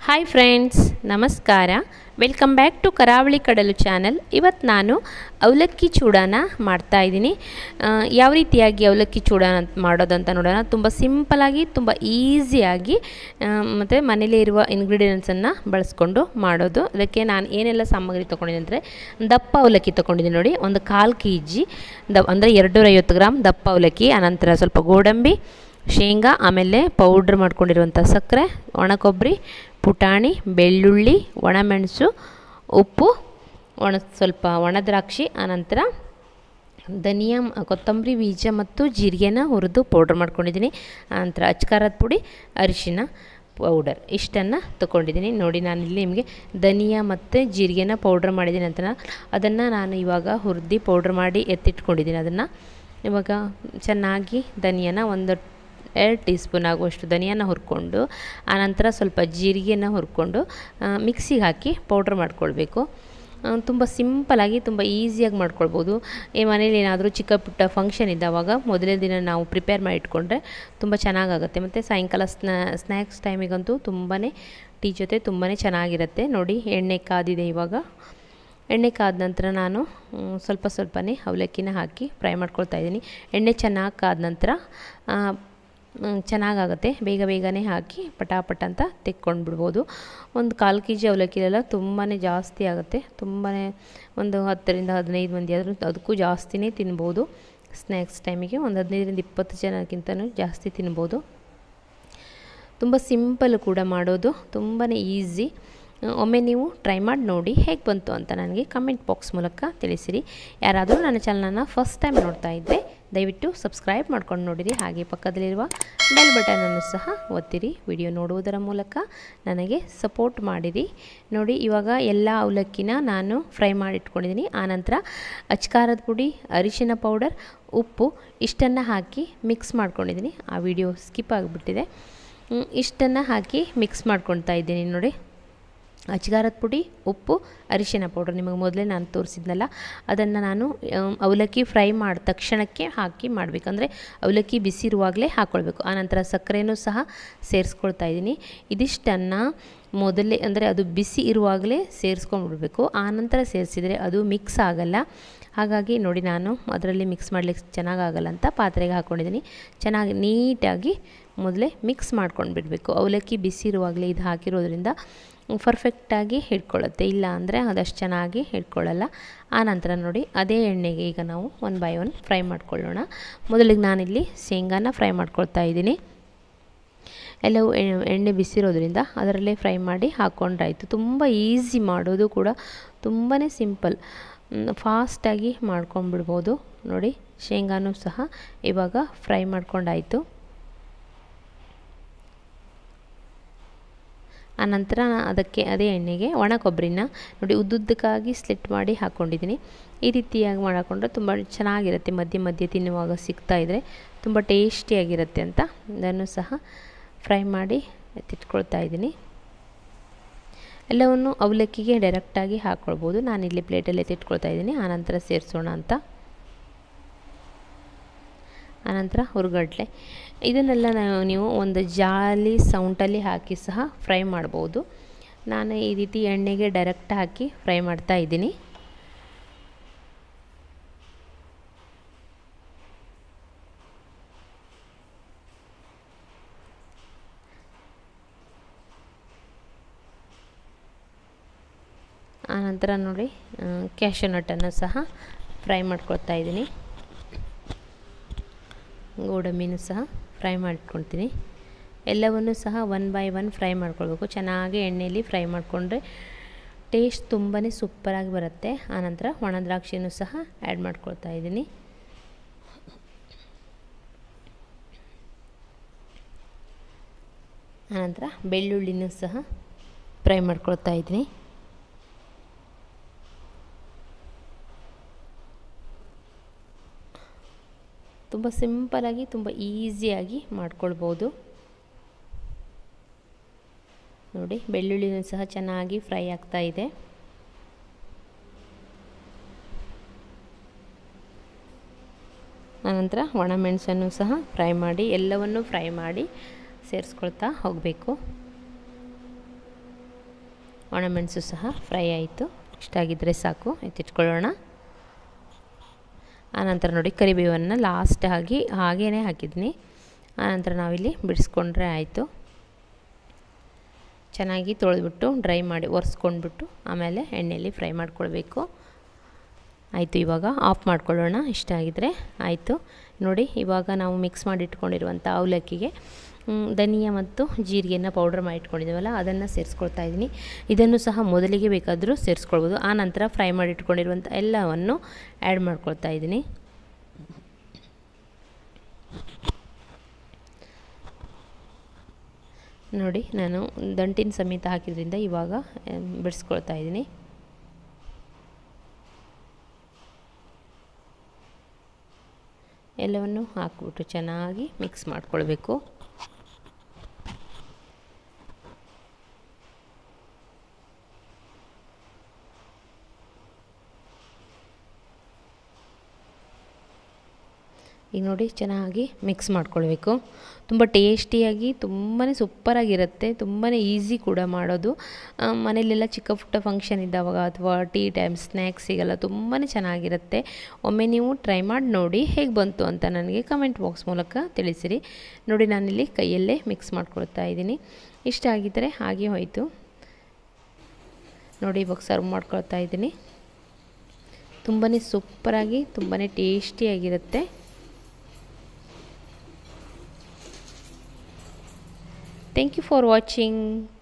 Hi friends ನಮಸ್ಕಾರ welcome back to Karavali Kadalu channel ಇವತ್ತು ನಾನು ಅವಲಕ್ಕಿ ಚೂಡಾನ ಮಾಡ್ತಾಯಿದ್ದೀನಿ ಯಾವ ರೀತಿಯಾಗಿ ಅವಲಕ್ಕಿ ಚೂಡಾನ ಮಾಡೋದಂತ ನೋಡೋಣ ತುಂಬ ಸಿಂಪಲಾಗಿ ತುಂಬ ಈಸಿಯಾಗಿ ಮತ್ತು ಮನೇಲೇ ಇರುವ ಇಂಗ್ರೀಡಿಯೆಂಟ್ಸನ್ನು ಬಳಸ್ಕೊಂಡು ಮಾಡೋದು ಅದಕ್ಕೆ ನಾನು ಏನೆಲ್ಲ ಸಾಮಗ್ರಿ ತೊಗೊಂಡಿದ್ದೀನಿ ಅಂದರೆ ದಪ್ಪ ಅವಲಕ್ಕಿ ತೊಗೊಂಡಿದ್ದೀನಿ ನೋಡಿ ಒಂದು ಕಾಲು ಕೆ ಜಿ ದ ಅಂದರೆ ಎರಡುನೂರೈವತ್ತು ಗ್ರಾಮ್ ದಪ್ಪ ಅವಲಕ್ಕಿ ಆನಂತರ ಸ್ವಲ್ಪ ಗೋಡಂಬಿ ಶೇಂಗಾ ಆಮೇಲೆ ಪೌಡ್ರ್ ಮಾಡ್ಕೊಂಡಿರುವಂಥ ಸಕ್ಕರೆ ಒಣ ಕೊಬ್ಬರಿ ಪುಟಾಣಿ ಬೆಳ್ಳುಳ್ಳಿ ಒಣಮೆಣಸು ಉಪ್ಪು ಒಣ ಸ್ವಲ್ಪ ಒಣ ದ್ರಾಕ್ಷಿ ಆನಂತರ ಧನಿಯಾ ಕೊತ್ತಂಬರಿ ಬೀಜ ಮತ್ತು ಜೀರಿಗೆನ ಹುರಿದು ಪೌಡ್ರ್ ಮಾಡ್ಕೊಂಡಿದ್ದೀನಿ ಆನಂತರ ಅಚ್ಕಾರದ ಪುಡಿ ಅರಿಶಿನ ಪೌಡರ್ ಇಷ್ಟನ್ನು ತೊಗೊಂಡಿದ್ದೀನಿ ನೋಡಿ ನಾನಿಲ್ಲಿ ನಿಮಗೆ ಧನಿಯಾ ಮತ್ತು ಜೀರಿಗೆನ ಪೌಡ್ರ್ ಮಾಡಿದ್ದೀನಿ ಅಂತ ಅದನ್ನು ನಾನು ಇವಾಗ ಹುರಿದು ಪೌಡ್ರ್ ಮಾಡಿ ಎತ್ತಿಟ್ಕೊಂಡಿದ್ದೀನಿ ಅದನ್ನು ಇವಾಗ ಚೆನ್ನಾಗಿ ಧನಿಯಾನ ಒಂದು ಎರಡು ಟೀ ಸ್ಪೂನ್ ಆಗುವಷ್ಟು ಧನಿಯಾನ ಹುರ್ಕೊಂಡು ಆನಂತರ ಸ್ವಲ್ಪ ಜೀರಿಗೆನ ಹುರ್ಕೊಂಡು ಮಿಕ್ಸಿಗೆ ಹಾಕಿ ಪೌಡ್ರ್ ಮಾಡ್ಕೊಳ್ಬೇಕು ತುಂಬ ಸಿಂಪಲಾಗಿ ತುಂಬ ಈಸಿಯಾಗಿ ಮಾಡ್ಕೊಳ್ಬೋದು ಈ ಮನೇಲಿ ಏನಾದರೂ ಚಿಕ್ಕ ಪುಟ್ಟ ಫಂಕ್ಷನ್ ಇದ್ದಾವಾಗ ಮೊದಲನೇ ದಿನ ನಾವು ಪ್ರಿಪೇರ್ ಮಾಡಿ ಇಟ್ಕೊಂಡ್ರೆ ತುಂಬ ಚೆನ್ನಾಗಾಗುತ್ತೆ ಮತ್ತು ಸಾಯಂಕಾಲ ಸ್ನ್ಯಾ ಸ್ನ್ಯಾಕ್ಸ್ ಟೈಮಿಗಂತೂ ತುಂಬಾ ಟೀ ಜೊತೆ ತುಂಬಾ ಚೆನ್ನಾಗಿರುತ್ತೆ ನೋಡಿ ಎಣ್ಣೆ ಕಾದಿದೆ ಇವಾಗ ಎಣ್ಣೆ ಕಾದ ನಂತರ ನಾನು ಸ್ವಲ್ಪ ಸ್ವಲ್ಪನೇ ಅವಲಕ್ಕಿನ ಹಾಕಿ ಫ್ರೈ ಮಾಡ್ಕೊಳ್ತಾ ಇದ್ದೀನಿ ಎಣ್ಣೆ ಚೆನ್ನಾಗಿ ಕಾದ ನಂತರ ಚೆನ್ನಾಗಾಗುತ್ತೆ ಬೇಗ ಬೇಗನೆ ಹಾಕಿ ಪಟಾಪಟ್ ಅಂತ ತೆಕ್ಕೊಂಡು ಬಿಡ್ಬೋದು ಒಂದು ಕಾಲು ಕೆ ಜಿ ಅವಲಕ್ಕಿಲೆಲ್ಲ ತುಂಬಾ ಜಾಸ್ತಿ ಆಗುತ್ತೆ ತುಂಬಾ ಒಂದು ಹತ್ತರಿಂದ ಹದಿನೈದು ಮಂದಿ ಆದರೂ ಅದಕ್ಕೂ ಜಾಸ್ತಿನೇ ತಿನ್ಬೋದು ಸ್ನ್ಯಾಕ್ಸ್ ಟೈಮಿಗೆ ಒಂದು ಹದಿನೈದರಿಂದ ಇಪ್ಪತ್ತು ಜನಕ್ಕಿಂತಲೂ ಜಾಸ್ತಿ ತಿನ್ಬೋದು ತುಂಬ ಸಿಂಪಲ್ ಕೂಡ ಮಾಡೋದು ತುಂಬಾ ಈಸಿ ಒಮ್ಮೆ ನೀವು ಟ್ರೈ ಮಾಡಿ ನೋಡಿ ಹೇಗೆ ಬಂತು ಅಂತ ನನಗೆ ಕಮೆಂಟ್ ಬಾಕ್ಸ್ ಮೂಲಕ ತಿಳಿಸಿರಿ ಯಾರಾದರೂ ನನ್ನ ಚಾನಲನ್ನು ಫಸ್ಟ್ ಟೈಮ್ ನೋಡ್ತಾ ಇದ್ದರೆ ದಯವಿಟ್ಟು ಸಬ್ಸ್ಕ್ರೈಬ್ ಮಾಡ್ಕೊಂಡು ನೋಡಿರಿ ಹಾಗೆ ಪಕ್ಕದಲ್ಲಿರುವ ಬೆಲ್ ಬಟನನ್ನು ಸಹ ಒತ್ತಿರಿ ವಿಡಿಯೋ ನೋಡುವುದರ ಮೂಲಕ ನನಗೆ ಸಪೋರ್ಟ್ ಮಾಡಿರಿ ನೋಡಿ ಇವಾಗ ಎಲ್ಲ ಅವಲಕ್ಕಿನ ನಾನು ಫ್ರೈ ಮಾಡಿ ಇಟ್ಕೊಂಡಿದ್ದೀನಿ ಆನಂತರ ಅಚ್ಕಾರದ ಪುಡಿ ಅರಿಶಿನ ಪೌಡರ್ ಉಪ್ಪು ಇಷ್ಟನ್ನು ಹಾಕಿ ಮಿಕ್ಸ್ ಮಾಡ್ಕೊಂಡಿದ್ದೀನಿ ಆ ವಿಡಿಯೋ ಸ್ಕಿಪ್ ಆಗಿಬಿಟ್ಟಿದೆ ಇಷ್ಟನ್ನು ಹಾಕಿ ಮಿಕ್ಸ್ ಮಾಡ್ಕೊಳ್ತಾ ಇದ್ದೀನಿ ನೋಡಿ ಅಚ್ಗಾರದ ಪುಡಿ ಉಪ್ಪು ಅರಿಶಿನ ಪೌಡರ್ ನಿಮಗೆ ಮೊದಲೇ ನಾನು ತೋರಿಸಿದ್ನಲ್ಲ ಅದನ್ನು ನಾನು ಅವಲಕ್ಕಿ ಫ್ರೈ ಮಾಡಿದ ತಕ್ಷಣಕ್ಕೆ ಹಾಕಿ ಮಾಡಬೇಕಂದ್ರೆ ಅವಲಕ್ಕಿ ಬಿಸಿ ಇರುವಾಗಲೇ ಹಾಕ್ಕೊಳ್ಬೇಕು ಆನಂತರ ಸಕ್ಕರೆನೂ ಸಹ ಸೇರಿಸ್ಕೊಳ್ತಾ ಇದ್ದೀನಿ ಇದಿಷ್ಟನ್ನು ಮೊದಲೇ ಅಂದರೆ ಅದು ಬಿಸಿ ಇರುವಾಗಲೇ ಸೇರಿಸ್ಕೊಂಡ್ಬಿಡ್ಬೇಕು ಆನಂತರ ಸೇರಿಸಿದರೆ ಅದು ಮಿಕ್ಸ್ ಆಗಲ್ಲ ಹಾಗಾಗಿ ನೋಡಿ ನಾನು ಅದರಲ್ಲಿ ಮಿಕ್ಸ್ ಮಾಡಲಿಕ್ಕೆ ಚೆನ್ನಾಗಾಗಲ್ಲ ಅಂತ ಪಾತ್ರೆಗೆ ಹಾಕ್ಕೊಂಡಿದ್ದೀನಿ ಚೆನ್ನಾಗಿ ನೀಟಾಗಿ ಮೊದಲೇ ಮಿಕ್ಸ್ ಮಾಡ್ಕೊಂಡು ಬಿಡಬೇಕು ಅವಲಕ್ಕಿ ಬಿಸಿ ಇರುವಾಗಲೇ ಇದು ಹಾಕಿರೋದ್ರಿಂದ ಪರ್ಫೆಕ್ಟಾಗಿ ಹಿಡ್ಕೊಳ್ಳುತ್ತೆ ಇಲ್ಲ ಅಂದರೆ ಅದಷ್ಟು ಚೆನ್ನಾಗಿ ಹಿಡ್ಕೊಳ್ಳಲ್ಲ ಆನಂತರ ನೋಡಿ ಅದೇ ಎಣ್ಣೆಗೆ ಈಗ ನಾವು ಒನ್ ಬೈ ಒನ್ ಫ್ರೈ ಮಾಡ್ಕೊಳ್ಳೋಣ ಮೊದಲಿಗೆ ನಾನಿಲ್ಲಿ ಶೇಂಗಾನ ಫ್ರೈ ಮಾಡ್ಕೊಳ್ತಾ ಇದ್ದೀನಿ ಎಲ್ಲವೂ ಎಣ್ಣೆ ಬಿಸಿರೋದ್ರಿಂದ ಅದರಲ್ಲೇ ಫ್ರೈ ಮಾಡಿ ಹಾಕ್ಕೊಂಡ್ರಾಯ್ತು ತುಂಬ ಈಸಿ ಮಾಡೋದು ಕೂಡ ತುಂಬಾ ಸಿಂಪಲ್ ಫಾಸ್ಟಾಗಿ ಮಾಡ್ಕೊಂಡ್ಬಿಡ್ಬೋದು ನೋಡಿ ಶೇಂಗಾನೂ ಸಹ ಇವಾಗ ಫ್ರೈ ಮಾಡ್ಕೊಂಡಾಯಿತು ಆನಂತರ ಅದಕ್ಕೆ ಅದೇ ಎಣ್ಣೆಗೆ ಒಣ ಕೊಬ್ಬರಿನ ನೋಡಿ ಉದ್ದುದ್ದಕ್ಕಾಗಿ ಸ್ಲಿಟ್ ಮಾಡಿ ಹಾಕ್ಕೊಂಡಿದ್ದೀನಿ ಈ ರೀತಿಯಾಗಿ ಮಾಡಿಕೊಂಡ್ರೆ ತುಂಬ ಚೆನ್ನಾಗಿರುತ್ತೆ ಮಧ್ಯೆ ಮಧ್ಯೆ ತಿನ್ನುವಾಗ ಸಿಗ್ತಾಯಿದ್ರೆ ತುಂಬ ಟೇಸ್ಟಿಯಾಗಿರುತ್ತೆ ಅಂತ ಇದನ್ನು ಸಹ ಫ್ರೈ ಮಾಡಿ ಎತ್ತಿಟ್ಕೊಳ್ತಾ ಇದ್ದೀನಿ ಎಲ್ಲವನ್ನು ಅವಲಕ್ಕಿಗೆ ಡೈರೆಕ್ಟಾಗಿ ಹಾಕ್ಕೊಳ್ಬೋದು ನಾನಿಲ್ಲಿ ಪ್ಲೇಟಲ್ಲಿ ಎತ್ತಿಟ್ಕೊಳ್ತಾ ಇದ್ದೀನಿ ಆನಂತರ ಸೇರಿಸೋಣ ಅಂತ ಆನಂತರ ಹುರುಗಡ್ಲೆ ಇದನ್ನೆಲ್ಲ ನೀವು ಒಂದು ಜಾಲಿ ಸೌಂಟಲ್ಲಿ ಹಾಕಿ ಸಹ ಫ್ರೈ ಮಾಡ್ಬೋದು ನಾನು ಈ ರೀತಿ ಎಣ್ಣೆಗೆ ಡೈರೆಕ್ಟ್ ಹಾಕಿ ಫ್ರೈ ಮಾಡ್ತಾ ಇದ್ದೀನಿ ಆನಂತರ ನೋಡಿ ಕ್ಯಾಶು ನಟ್ಟನ್ನು ಸಹ ಫ್ರೈ ಮಾಡ್ಕೊಳ್ತಾ ಇದ್ದೀನಿ ಗೋಡಂಬಿನೂ ಸಹ ಫ್ರೈ ಮಾಡ್ಕೊಳ್ತೀನಿ ಎಲ್ಲವನ್ನೂ ಸಹ ಒನ್ ಬೈ ಒನ್ ಫ್ರೈ ಮಾಡ್ಕೊಳ್ಬೇಕು ಚೆನ್ನಾಗಿ ಎಣ್ಣೆಯಲ್ಲಿ ಫ್ರೈ ಮಾಡಿಕೊಂಡ್ರೆ ಟೇಸ್ಟ್ ತುಂಬಾ ಸೂಪರಾಗಿ ಬರುತ್ತೆ ಆನಂತರ ಒಣ ದ್ರಾಕ್ಷಿನೂ ಸಹ ಆ್ಯಡ್ ಮಾಡ್ಕೊಳ್ತಾ ಇದ್ದೀನಿ ಆನಂತರ ಬೆಳ್ಳುಳ್ಳಿನೂ ಸಹ ಫ್ರೈ ಮಾಡ್ಕೊಳ್ತಾ ಇದ್ದೀನಿ ತುಂಬ ಸಿಂಪಲಾಗಿ ತುಂಬ ಈಸಿಯಾಗಿ ಮಾಡ್ಕೊಳ್ಬೋದು ನೋಡಿ ಬೆಳ್ಳುಳ್ಳಿನೂ ಸಹ ಚೆನ್ನಾಗಿ ಫ್ರೈ ಆಗ್ತಾ ಇದೆ ಆನಂತರ ಒಣಮೆಣಸನ್ನು ಸಹ ಫ್ರೈ ಮಾಡಿ ಎಲ್ಲವನ್ನು ಫ್ರೈ ಮಾಡಿ ಸೇರಿಸ್ಕೊಳ್ತಾ ಹೋಗಬೇಕು ಒಣಮೆಣಸು ಸಹ ಫ್ರೈ ಆಯಿತು ಇಷ್ಟಾಗಿದ್ದರೆ ಸಾಕು ಎತ್ತಿಟ್ಕೊಳ್ಳೋಣ ಆನಂತರ ನೋಡಿ ಕರಿಬೇವನ್ನು ಲಾಸ್ಟ್ ಆಗಿ ಹಾಗೇ ಹಾಕಿದ್ದೀನಿ ಆನಂತರ ನಾವಿಲ್ಲಿ ಬಿಡಿಸ್ಕೊಂಡ್ರೆ ಆಯಿತು ಚೆನ್ನಾಗಿ ತೊಳೆದ್ಬಿಟ್ಟು ಡ್ರೈ ಮಾಡಿ ಒರೆಸ್ಕೊಂಡ್ಬಿಟ್ಟು ಆಮೇಲೆ ಎಣ್ಣೆಯಲ್ಲಿ ಫ್ರೈ ಮಾಡ್ಕೊಳ್ಬೇಕು ಆಯಿತು ಇವಾಗ ಆಫ್ ಮಾಡ್ಕೊಳ್ಳೋಣ ಇಷ್ಟ ಆಗಿದ್ರೆ ಆಯಿತು ನೋಡಿ ಇವಾಗ ನಾವು ಮಿಕ್ಸ್ ಮಾಡಿ ಇಟ್ಕೊಂಡಿರುವಂಥ ಅವಲಕ್ಕಿಗೆ ಧನಿಯಾ ಮತ್ತು ಜೀರಿಗೆನ ಪೌಡ್ರ್ ಮಾಡಿ ಇಟ್ಕೊಂಡಿದ್ದೀವಲ್ಲ ಅದನ್ನು ಸೇರಿಸ್ಕೊಳ್ತಾ ಇದ್ದೀನಿ ಇದನ್ನು ಸಹ ಮೊದಲಿಗೆ ಬೇಕಾದರೂ ಸೇರಿಸ್ಕೊಳ್ಬೋದು ಆ ನಂತರ ಫ್ರೈ ಮಾಡಿ ಇಟ್ಕೊಂಡಿರುವಂಥ ಎಲ್ಲವನ್ನು ಆ್ಯಡ್ ಮಾಡ್ಕೊಳ್ತಾ ಇದ್ದೀನಿ ನೋಡಿ ನಾನು ದಂಟಿನ ಸಮೇತ ಹಾಕಿದ್ರಿಂದ ಇವಾಗ ಬಿಡಿಸ್ಕೊಳ್ತಾ ಇದ್ದೀನಿ ಎಲ್ಲವನ್ನು ಹಾಕ್ಬಿಟ್ಟು ಚೆನ್ನಾಗಿ ಮಿಕ್ಸ್ ಮಾಡ್ಕೊಳ್ಬೇಕು ಈಗ ನೋಡಿ ಚೆನ್ನಾಗಿ ಮಿಕ್ಸ್ ಮಾಡ್ಕೊಳ್ಬೇಕು ತುಂಬ ಟೇಸ್ಟಿಯಾಗಿ ತುಂಬಾ ಸೂಪರಾಗಿರುತ್ತೆ ತುಂಬಾ ಈಸಿ ಕೂಡ ಮಾಡೋದು ಮನೆಯಲ್ಲೆಲ್ಲ ಚಿಕ್ಕ ಪುಟ್ಟ ಫಂಕ್ಷನ್ ಇದ್ದಾವಾಗ ಅಥವಾ ಟೀ ಟೈಮ್ ಸ್ನ್ಯಾಕ್ಸಿಗೆಲ್ಲ ತುಂಬಾ ಚೆನ್ನಾಗಿರುತ್ತೆ ಒಮ್ಮೆ ನೀವು ಟ್ರೈ ಮಾಡಿ ನೋಡಿ ಹೇಗೆ ಬಂತು ಅಂತ ನನಗೆ ಕಮೆಂಟ್ ಬಾಕ್ಸ್ ಮೂಲಕ ತಿಳಿಸಿರಿ ನೋಡಿ ನಾನಿಲ್ಲಿ ಕೈಯಲ್ಲೇ ಮಿಕ್ಸ್ ಮಾಡ್ಕೊಳ್ತಾ ಇದ್ದೀನಿ ಇಷ್ಟ ಆಗಿದ್ದರೆ ಹಾಗೆ ಹೋಯಿತು ನೋಡಿ ಇವಾಗ ಸರ್ವ್ ಮಾಡ್ಕೊಳ್ತಾ ಇದ್ದೀನಿ ತುಂಬಾ ಸೂಪರಾಗಿ ತುಂಬಾ ಟೇಸ್ಟಿಯಾಗಿರುತ್ತೆ Thank you for watching.